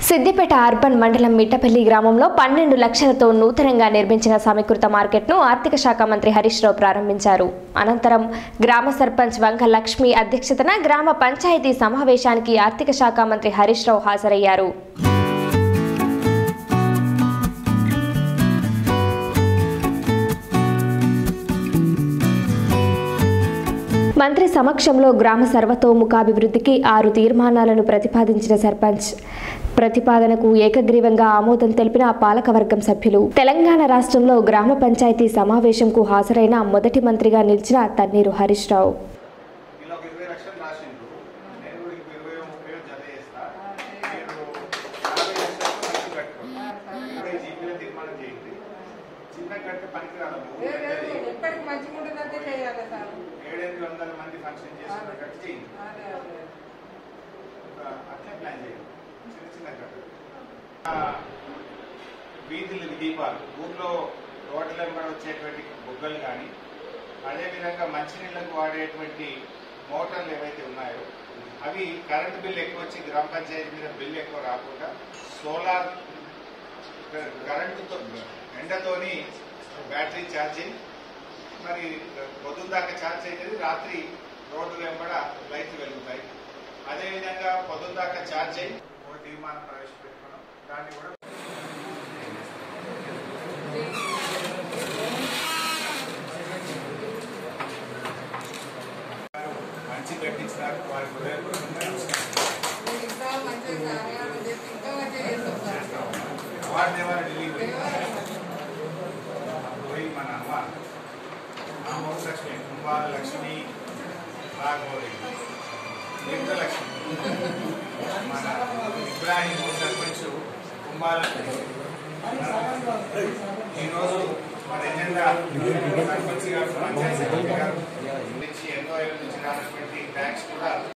Siddipet urban మండలం మిట్టపల్లి గ్రామంలో పన్నెండు లక్షలతో నూతనంగా నిర్మించిన సమీకృత మార్కెట్ను ఆర్థిక శాఖ మంత్రి హరీష్ రావు ప్రారంభించారు అనంతరం గ్రామ సర్పంచ్ వంక లక్ష్మి అధ్యక్షతన గ్రామ పంచాయతీ సమావేశానికి ఆర్థిక శాఖ మంత్రి హరీష్ రావు హాజరయ్యారు మంత్రి సమక్షంలో గ్రామ సర్వతోముఖాభివృద్ధికి ఆరు తీర్మానాలను ప్రతిపాదించిన సర్పంచ్ ప్రతిపాదనకు ఏకగ్రీవంగా ఆమోదం తెలిపిన పాలకవర్గం సభ్యులు తెలంగాణ రాష్ట్రంలో గ్రామ పంచాయతీ సమావేశంకు హాజరైన మొదటి మంత్రిగా నిలిచిన తన్నీరు హరీష్ రావు వీళ్ళు ఒక ఇరవై లక్షలు రాసిండ్రు నేను కూడా ఇంకో ఇరవై ముప్పై వేలు జత చేస్తా మీరు యాభై లక్షలు ఖర్చు కట్టుకోండి ఇరవై జీబీలో తీర్మానం చేయండి చిన్న కడితే పనికిరాదు లేదు, లేదు, ఎప్పటికి మంచిగా ఉంటుందంటే చేయాలి సార్ ఏడెనిమిది వందల మంది ఫంక్షన్ చేసుకున్నట్టు చేయండి అదే అదే ఒక అట్లే ప్లాన్ చేయండి చిన్న చిన్న కట్టు ఆ, వీధులు దీపాలు ఊర్లో రోడ్ల వెంబడ వచ్చేటువంటి బొగ్గలు కానీ అదేవిధంగా మంచినీళ్ళకు వాడేటువంటి మోటార్లు ఏవైతే ఉన్నాయో అవి కరెంటు బిల్ ఎక్కువ వచ్చి గ్రామ పంచాయతీ మీద బిల్ ఎక్కువ రాకుండా సోలార్ కరెంటుతో ఎండతోని బ్యాటరీ ఛార్జింగ్ మరి పొద్దున్న దాకా ఛార్జ్ అయ్యేది రాత్రి రోడ్డు వెంబడ లైట్లు వెలుగుతాయి అదేవిధంగా పొద్దున్న దాకా ఛార్జ్ అయ్యి ఒక తీర్మానం ప్రవేశపెట్టుకున్నాం దాన్ని కూడా మంచి కట్టించినారు వారి హృదయపూర్వకంగా నమస్కారం. మీరు ఇంకా మంచిగా సహాయాలు చేసి ఇంకా మంచిగా చేస్తాం సార్ వారి దేవాల ఢిల్లీ పోయి మన అమ్మ ఆ మౌస లక్ష్మి కుంభాల లక్ష్మి రాఘవరి లక్ష్మి మన ఇబ్రాహిం సర్పంచ్ కుంభాల ఈరోజు మన ఎజెండా సర్పంచ్ గారు పంచాయతీ సెక్రటరీ గారు